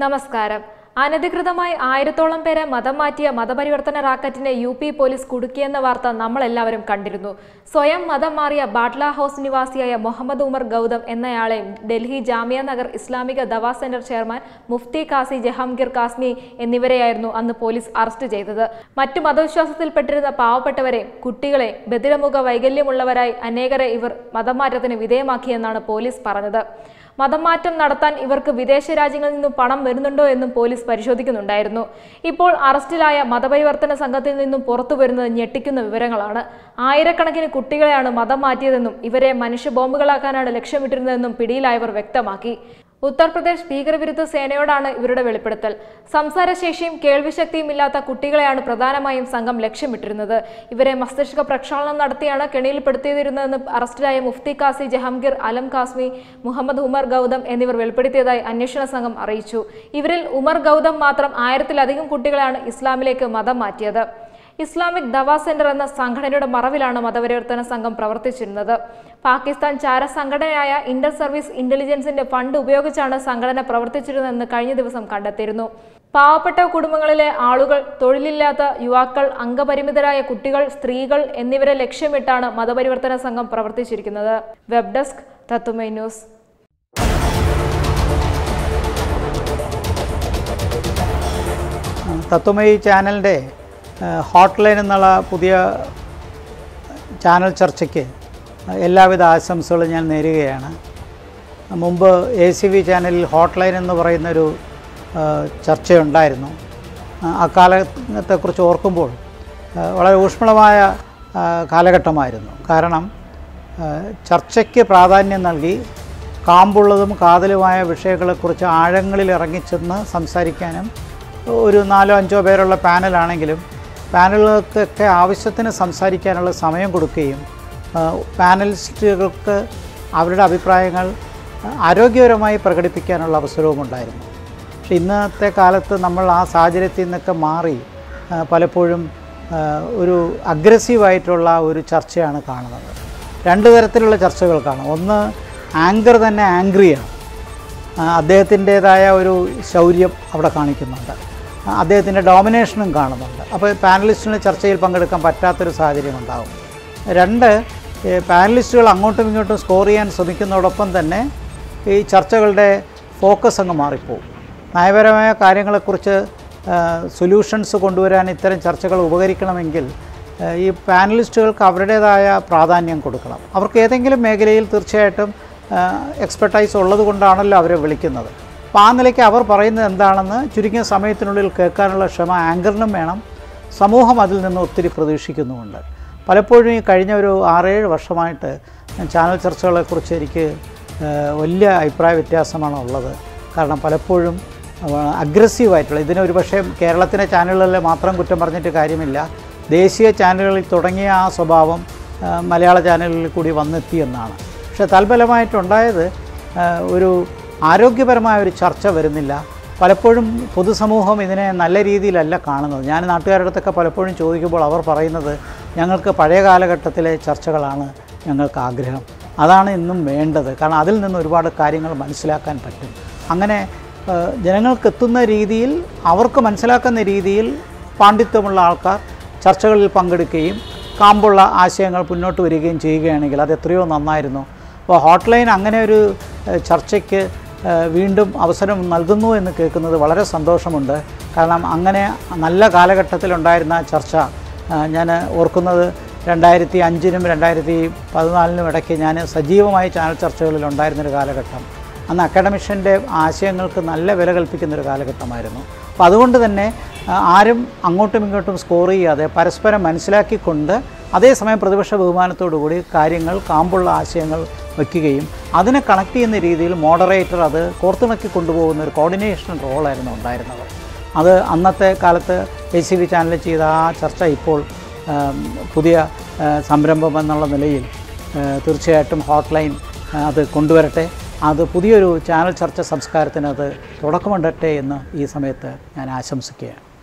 നമസ്കാരം അനധികൃതമായി ആയിരത്തോളം പേരെ മതം മാറ്റിയ മതപരിവർത്തന റാക്കറ്റിനെ യു പി പോലീസ് കുടുക്കിയെന്ന വാർത്ത നമ്മളെല്ലാവരും കണ്ടിരുന്നു സ്വയം മതം മാറിയ ബാട്ല ഹൗസ് നിവാസിയായ മുഹമ്മദ് ഉമർ ഗൗതം എന്നയാളെ Delhi Jamia Nagar Islamic Dawa Centre chairman Mufti Qazi Jahangir Qasmi എന്നിവരെയായിരുന്നു അന്ന് പോലീസ് അറസ്റ്റ് ചെയ്തത് മറ്റു മതവിശ്വാസത്തിൽപ്പെട്ടിരുന്ന പാവപ്പെട്ടവരെ കുട്ടികളെ ബദിരമുഖ വൈകല്യമുള്ളവരായി അനേകരെ ഇവർ മതമാറ്റത്തിന് വിധേയമാക്കിയെന്നാണ് പോലീസ് പറഞ്ഞത് മതമാറ്റം നടത്താൻ ഇവർക്ക് വിദേശ രാജ്യങ്ങളിൽ നിന്നും പണം വരുന്നുണ്ടോ എന്നും പോലീസ് പരിശോധിക്കുന്നുണ്ടായിരുന്നു ഇപ്പോൾ അറസ്റ്റിലായ മതപരിവർത്തന സംഘത്തിൽ നിന്നും പുറത്തു വരുന്നത് ഞെട്ടിക്കുന്ന വിവരങ്ങളാണ് ആയിരക്കണക്കിന് കുട്ടികളെയാണ് മതം മാറ്റിയതെന്നും ഇവരെ മനുഷ്യ ബോംബുകളാക്കാനാണ് ലക്ഷ്യമിട്ടിരുന്നതെന്നും പിടിയിലായവർ വ്യക്തമാക്കി ഉത്തർപ്രദേശ് ഭീകരവിരുദ്ധ സേനയോടാണ് ഇവരുടെ വെളിപ്പെടുത്തൽ സംസാരശേഷിയും കേൾവിശക്തിയും ഇല്ലാത്ത കുട്ടികളെയാണ് പ്രധാനമായും സംഘം ലക്ഷ്യമിട്ടിരുന്നത് ഇവരെ മസ്തിഷ്ക പ്രക്ഷാളനം നടത്തിയാണ് കെണിയിൽപ്പെടുത്തിയിരുന്നതെന്ന് അറസ്റ്റിലായ മുഫ്തി കാസി ജഹാംഗീർ അലം കാസ്മി മുഹമ്മദ് ഉമർ ഗൗതം എന്നിവർ വെളിപ്പെടുത്തിയതായി അന്വേഷണ സംഘം അറിയിച്ചു ഇവരിൽ ഉമർ ഗൗതം മാത്രം ആയിരത്തിലധികം കുട്ടികളെയാണ് ഇസ്ലാമിലേക്ക് മതം മാറ്റിയത് ഇസ്ലാമിക് ദവാ സെന്റർ എന്ന സംഘടനയുടെ മറവിലാണ് മതപരിവർത്തന സംഘം പ്രവർത്തിച്ചിരുന്നത് പാകിസ്ഥാൻ ചാര സംഘടനയായ ഇന്റർ സർവീസ് ഇന്റലിജൻസിന്റെ ഫണ്ട് ഉപയോഗിച്ചാണ് സംഘടന പ്രവർത്തിച്ചിരുന്നതെന്ന് കഴിഞ്ഞ ദിവസം കണ്ടെത്തിയിരുന്നു പാവപ്പെട്ട കുടുംബങ്ങളിലെ ആളുകൾ തൊഴിലില്ലാത്ത യുവാക്കൾ അംഗപരിമിതരായ കുട്ടികൾ സ്ത്രീകൾ എന്നിവരെ ലക്ഷ്യമിട്ടാണ് മതപരിവർത്തന സംഘം പ്രവർത്തിച്ചിരിക്കുന്നത് വെബ് ഡെസ്ക് തത്തുമൈ ന്യൂസ് തത്വമയി ചാനലിൻ്റെ ഹോട്ട് ലൈൻ എന്നുള്ള പുതിയ ചാനൽ ചർച്ചയ്ക്ക് എല്ലാവിധ ആശംസകളും ഞാൻ നേരുകയാണ് മുമ്പ് എ സി വി ചാനലിൽ ഹോട്ട് ലൈൻ എന്ന് പറയുന്നൊരു ആ, ചർച്ചയുണ്ടായിരുന്നു ആ, അക്കാലത്തെക്കുറിച്ച് ഓർക്കുമ്പോൾ ആ, വളരെ ഊഷ്മളമായ ആ, കാലഘട്ടമായിരുന്നു കാരണം ആ, ചർച്ചയ്ക്ക് പ്രാധാന്യം നൽകി കാമ്പുള്ളതും കാതലുമായ വിഷയങ്ങളെക്കുറിച്ച് ആഴങ്ങളിൽ ഇറങ്ങിച്ചെന്ന് സംസാരിക്കാനും ഒരു നാലോ അഞ്ചോ പേരുള്ള പാനലാണെങ്കിലും പാനലുകൾക്കൊക്കെ ആവശ്യത്തിന് സംസാരിക്കാനുള്ള സമയം കൊടുക്കുകയും ആ, പാനലിസ്റ്റുകൾക്ക് അവരുടെ അഭിപ്രായങ്ങൾ ആരോഗ്യപരമായി പ്രകടിപ്പിക്കാനുള്ള അവസരവും ഉണ്ടായിരുന്നു പക്ഷെ ഇന്നത്തെ കാലത്ത് നമ്മൾ ആ സാഹചര്യത്തിൽ നിന്നൊക്കെ മാറി ആ, പലപ്പോഴും ആ, ഒരു അഗ്രസീവായിട്ടുള്ള ഒരു ചർച്ചയാണ് കാണുന്നത് രണ്ട് തരത്തിലുള്ള ചർച്ചകൾ കാണാം ഒന്ന് ആങ്കർ തന്നെ ആംഗ്രിയാണ് അദ്ദേഹത്തിൻ്റേതായ ഒരു ശൗര്യം അവിടെ കാണിക്കുന്നുണ്ട് ആ, അദ്ദേഹത്തിൻ്റെ ഡോമിനേഷനും കാണുന്നുണ്ട് അപ്പോൾ പാനലിസ്റ്റിന് ചർച്ചയിൽ പങ്കെടുക്കാൻ പറ്റാത്തൊരു സാഹചര്യം ഉണ്ടാകും രണ്ട് ഈ പാനലിസ്റ്റുകൾ അങ്ങോട്ടും ഇങ്ങോട്ടും സ്കോർ ചെയ്യാൻ ശ്രമിക്കുന്നതോടൊപ്പം തന്നെ ഈ ചർച്ചകളുടെ ഫോക്കസ് അങ്ങ് മാറിപ്പോവും നയപരമായ കാര്യങ്ങളെക്കുറിച്ച് സൊല്യൂഷൻസ് കൊണ്ടുവരാൻ ഇത്തരം ചർച്ചകൾ ഉപകരിക്കണമെങ്കിൽ ആ, ഈ പാനലിസ്റ്റുകൾക്ക് അവരുടേതായ പ്രാധാന്യം കൊടുക്കണം അവർക്ക് ഏതെങ്കിലും മേഖലയിൽ തീർച്ചയായിട്ടും എക്സ്പെർട്ടൈസ് ഉള്ളത് കൊണ്ടാണല്ലോ അവരെ വിളിക്കുന്നത് അപ്പോൾ ആ നിലയ്ക്ക് അവർ പറയുന്നത് എന്താണെന്ന് ചുരുങ്ങിയ സമയത്തിനുള്ളിൽ കേൾക്കാനുള്ള ക്ഷമ ആങ്കറിനും വേണം സമൂഹം അതിൽ നിന്ന് ഒത്തിരി പ്രതീക്ഷിക്കുന്നുമുണ്ട് പലപ്പോഴും ഈ കഴിഞ്ഞ ഒരു ആറേഴ് വർഷമായിട്ട് ചാനൽ ചർച്ചകളെക്കുറിച്ച് എനിക്ക് ആ, വലിയ അഭിപ്രായ വ്യത്യാസമാണ് ഉള്ളത് കാരണം പലപ്പോഴും അഗ്രസീവായിട്ടുള്ള ഇതിന് ഒരു പക്ഷേ കേരളത്തിലെ ചാനലുകളിൽ മാത്രം കുറ്റം പറഞ്ഞിട്ട് കാര്യമില്ല ദേശീയ ചാനലുകളിൽ തുടങ്ങിയ ആ സ്വഭാവം ആ, മലയാള ചാനലുകളിൽ കൂടി വന്നെത്തി എന്നാണ് പക്ഷേ തൽഫലമായിട്ടുണ്ടായത് ആ, ഒരു ആരോഗ്യപരമായ ഒരു ചർച്ച വരുന്നില്ല പലപ്പോഴും പൊതുസമൂഹം ഇതിനെ നല്ല രീതിയിലല്ല കാണുന്നത് ഞാൻ നാട്ടുകാരുടെ അടുത്തൊക്കെ പലപ്പോഴും ചോദിക്കുമ്പോൾ അവർ പറയുന്നത് ഞങ്ങൾക്ക് പഴയ കാലഘട്ടത്തിലെ ചർച്ചകളാണ് ഞങ്ങൾക്ക് ആഗ്രഹം അതാണ് ഇന്നും വേണ്ടത് കാരണം അതിൽ നിന്ന് ഒരുപാട് കാര്യങ്ങൾ മനസ്സിലാക്കാൻ പറ്റും അങ്ങനെ ആ, ജനങ്ങൾക്ക് എത്തുന്ന രീതിയിൽ അവർക്ക് മനസ്സിലാക്കുന്ന രീതിയിൽ പാണ്ഡിത്യമുള്ള ആൾക്കാർ ചർച്ചകളിൽ പങ്കെടുക്കുകയും കാമ്പുള്ള ആശയങ്ങൾ മുന്നോട്ട് വരികയും ചെയ്യുകയാണെങ്കിൽ അത് എത്രയോ നന്നായിരുന്നു അപ്പോൾ ഹോട്ട് ലൈൻ അങ്ങനെ ഒരു ഏഹ്, ചർച്ചയ്ക്ക് ഏഹ്, വീണ്ടും അവസരം നൽകുന്നു എന്ന് കേൾക്കുന്നത് വളരെ സന്തോഷമുണ്ട് കാരണം അങ്ങനെ നല്ല കാലഘട്ടത്തിലുണ്ടായിരുന്ന ചർച്ച ഞാൻ ഓർക്കുന്നത് രണ്ടായിരത്തി അഞ്ചിനും രണ്ടായിരത്തി പതിനാലിനും ഇടയ്ക്ക് ഞാൻ സജീവമായി ചാനൽ ചർച്ചകളിൽ ഉണ്ടായിരുന്നൊരു കാലഘട്ടം അന്ന് അക്കാഡമിഷ്യൻ്റെ ആശയങ്ങൾക്ക് നല്ല വില കൽപ്പിക്കുന്നൊരു കാലഘട്ടമായിരുന്നു അപ്പോൾ അതുകൊണ്ട് തന്നെ ആ, ആരും അങ്ങോട്ടും ഇങ്ങോട്ടും സ്കോർ ചെയ്യാതെ പരസ്പരം മനസ്സിലാക്കിക്കൊണ്ട് അതേസമയം പ്രതിപക്ഷ ബഹുമാനത്തോടു കൂടി കാര്യങ്ങൾ കാമ്പുള്ള ആശയങ്ങൾ വയ്ക്കുകയും അതിനെ കണക്ട് ചെയ്യുന്ന രീതിയിൽ മോഡറേറ്റർ അത് കോർത്തിണക്കി കൊണ്ടുപോകുന്ന ഒരു കോർഡിനേഷൻ റോളായിരുന്നു ഉണ്ടായിരുന്നത് അത് അന്നത്തെ കാലത്ത് എ സി വി ചാനലിൽ ചെയ്ത ആ ചർച്ച ഇപ്പോൾ ആം, പുതിയ ആ, സംരംഭം എന്നുള്ള നിലയിൽ ആ, തീർച്ചയായിട്ടും ഹോട്ട് ലൈൻ ആ, അത് കൊണ്ടുവരട്ടെ അത് പുതിയൊരു ചാനൽ ചർച്ച സംസ്കാരത്തിന് അത് തുടക്കമുണ്ടട്ടെ എന്ന് ഈ സമയത്ത് ഞാൻ ആശംസിക്കുകയാണ്